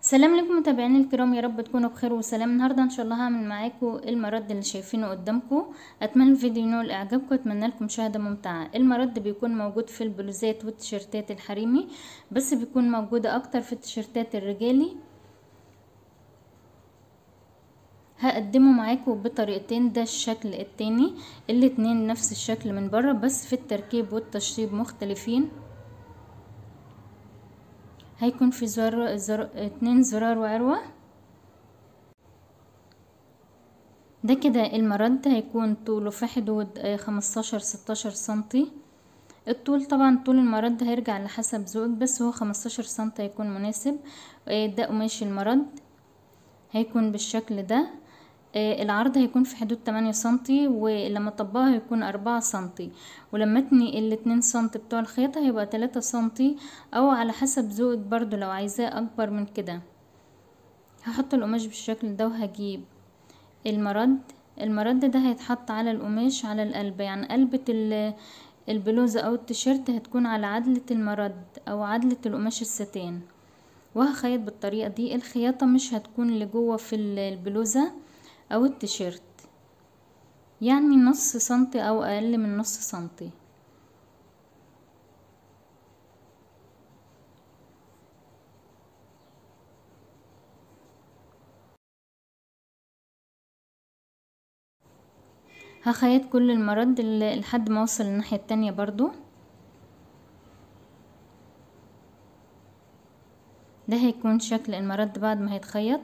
السلام عليكم متابعيني الكرام يا رب تكونوا بخير وسلام النهارده ان شاء الله هعمل معاكم المرد اللي شايفينه قدامكم اتمنى الفيديو ينول اعجابكم اتمنى لكم مشاهده ممتعه المرد بيكون موجود في البلوزات والتيشيرتات الحريمي بس بيكون موجوده اكتر في التيشيرتات الرجالي هقدمه معاكم بطريقتين ده الشكل التاني الاتنين نفس الشكل من بره بس في التركيب والتشطيب مختلفين هيكون في زر... زر... اتنين زرار وعروة ده كده المرد هيكون طوله في حدود خمستاشر ستاشر سنتي الطول طبعا طول المرد هيرجع لحسب ذوقك بس هو خمستاشر سنتي هيكون مناسب ده قماش المرد هيكون بالشكل ده العرض هيكون في حدود تمانية سنتي ولما اطبقها هيكون أربعة سنتي ولما اتني الاتنين سنتي بتوع الخياطة هيبقى تلاتة سنتي او على حسب ذوقك برضو لو عايزاه اكبر من كده هحط القماش بالشكل ده وهجيب المرد المرد ده هيتحط على القماش على القلب يعني قلبة البلوزة او التيشيرت هتكون على عدلة المرد او عدلة القماش الستان وهخيط بالطريقة دي الخياطة مش هتكون لجوه في البلوزة او التيشيرت يعني نص سنتي او اقل من نص سنتي هخيط كل المرد لحد ما اوصل الناحية التانية برضو ده هيكون شكل المرد بعد ما هيتخيط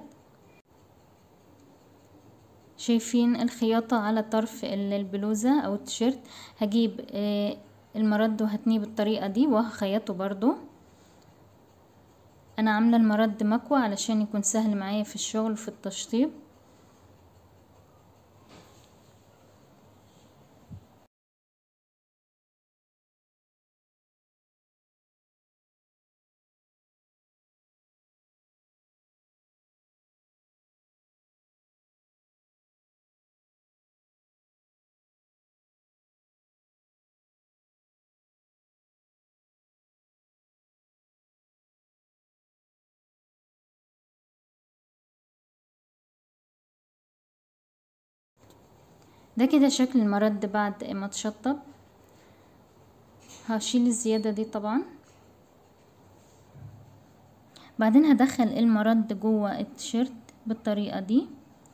شايفين الخياطة على طرف البلوزة او التيشيرت هجيب المرد وهتنيه بالطريقة دي وهخيطه برضو انا عاملة المرد مكوى علشان يكون سهل معايا في الشغل وفي التشطيب ده كده شكل المرد بعد ما اتشطب هشيل الزيادة دي طبعا بعدين هدخل المرد جوه التيشيرت بالطريقة دي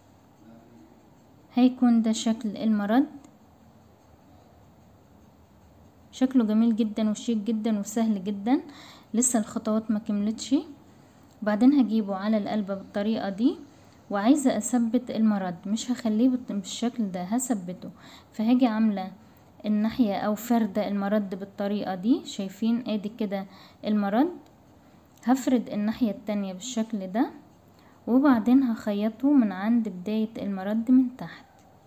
هيكون ده شكل المرد شكله جميل جدا وشيك جدا وسهل جدا لسه الخطوات ما كملتش بعدين هجيبه على القلبة بالطريقة دي وعايزة اثبت المرد مش هخليه بالشكل ده هثبته فهاجي عاملة الناحية او فردة المرد بالطريقة دي شايفين ادي كده المرد هفرد الناحية التانية بالشكل ده وبعدين هخيطه من عند بداية المرد من تحت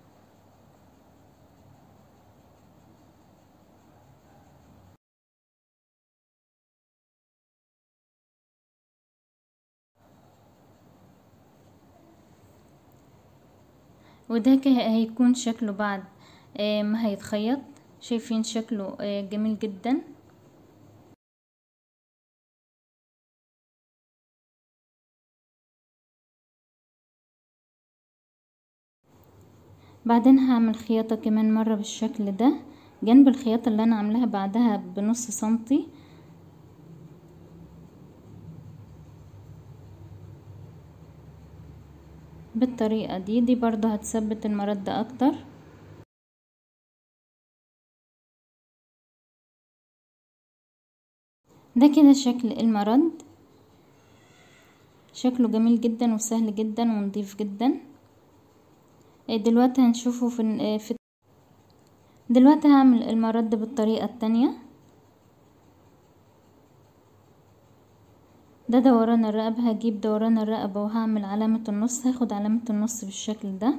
وده هيكون شكله بعد ما هيتخيط شايفين شكله جميل جدا بعدين هعمل خياطة كمان مرة بالشكل ده جنب الخياطة اللي انا عاملاها بعدها بنص سنتي بالطريقة دي دي برضه هتثبت المرد اكتر ده كده شكل المرد شكله جميل جدا وسهل جدا ونضيف جدا دلوقتي هنشوفه في, في دلوقتي هعمل المرد بالطريقة التانية ده دوران الرقبة هجيب دوران الرقبة وهعمل علامة النص هاخد علامة النص بالشكل ده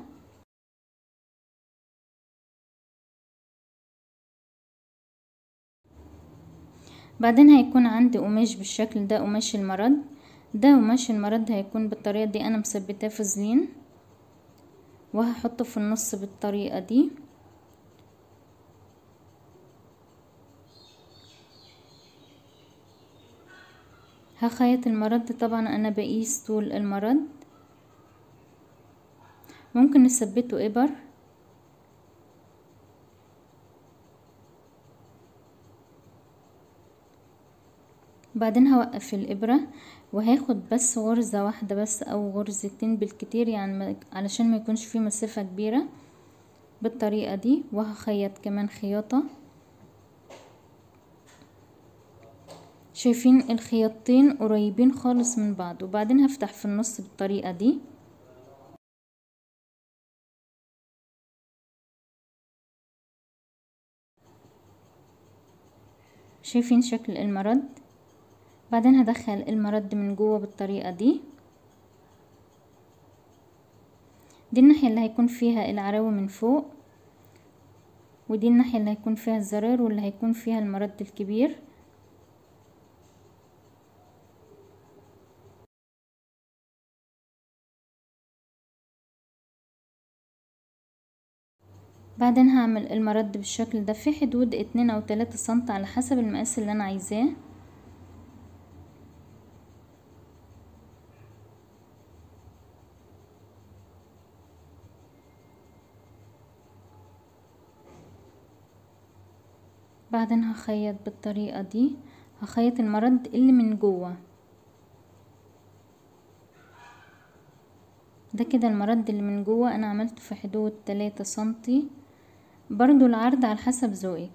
بعدين هيكون عندي قماش بالشكل ده قماش المرد ده قماش المرد هيكون بالطريقة دي انا مثبتاه في زلين وهحطه في النص بالطريقة دي هخيط المرد طبعا انا بقيس طول المرد ممكن نثبته ابر بعدين هوقف الابرة وهاخد بس غرزة واحدة بس او غرزتين بالكتير يعني علشان ما يكونش فيه مسافة كبيرة بالطريقة دي وهخيط كمان خياطة شايفين الخياطين قريبين خالص من بعض وبعدين هفتح في النص بالطريقة دي شايفين شكل المرد بعدين هدخل المرد من جوه بالطريقة دي دي الناحية اللي هيكون فيها العراوي من فوق ودي الناحية اللي هيكون فيها الزرار واللي هيكون فيها المرد الكبير بعدين هعمل المرد بالشكل ده في حدود اتنين او تلاتة سنت على حسب المقاس اللي انا عايزاه بعدين هخيط بالطريقة دي هخيط المرد اللي من جوه ده كده المرد اللي من جوه انا عملته في حدود تلاتة سنتي برضو العرض على حسب ذوقك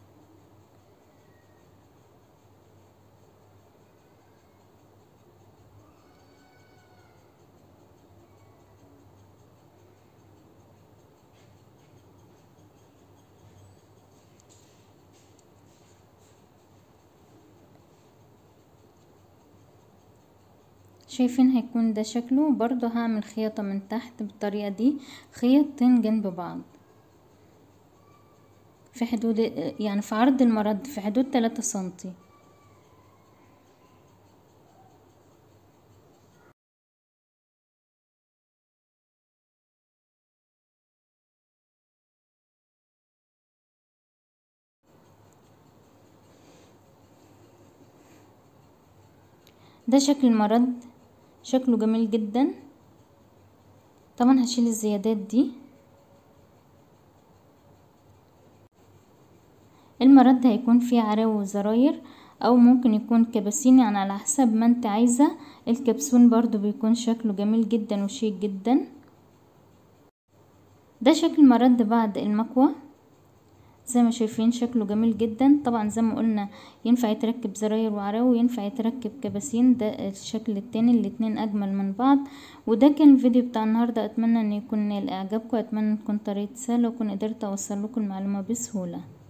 شايفين هيكون ده شكله برضو هعمل خياطة من تحت بالطريقة دي خيطتين جنب بعض في حدود يعني في عرض المرد في حدود تلاتة سنتي ده شكل المرد شكله جميل جدا طبعا هشيل الزيادات دي المرد هيكون فيه عراوي وزراير او ممكن يكون كباسين يعني على حسب ما انت عايزة الكبسون برضو بيكون شكله جميل جدا وشيك جدا ده شكل المرد بعد المكوى زي ما شايفين شكله جميل جدا طبعا زي ما قلنا ينفع يتركب زراير وعراوي ينفع يتركب كباسين ده الشكل التاني الاتنين اجمل من بعض وده كان الفيديو بتاع النهارده اتمنى ان يكون نال اعجابكم اتمنى تكون طريقه سهله واكون قدرت اوصل لكم المعلومه بسهوله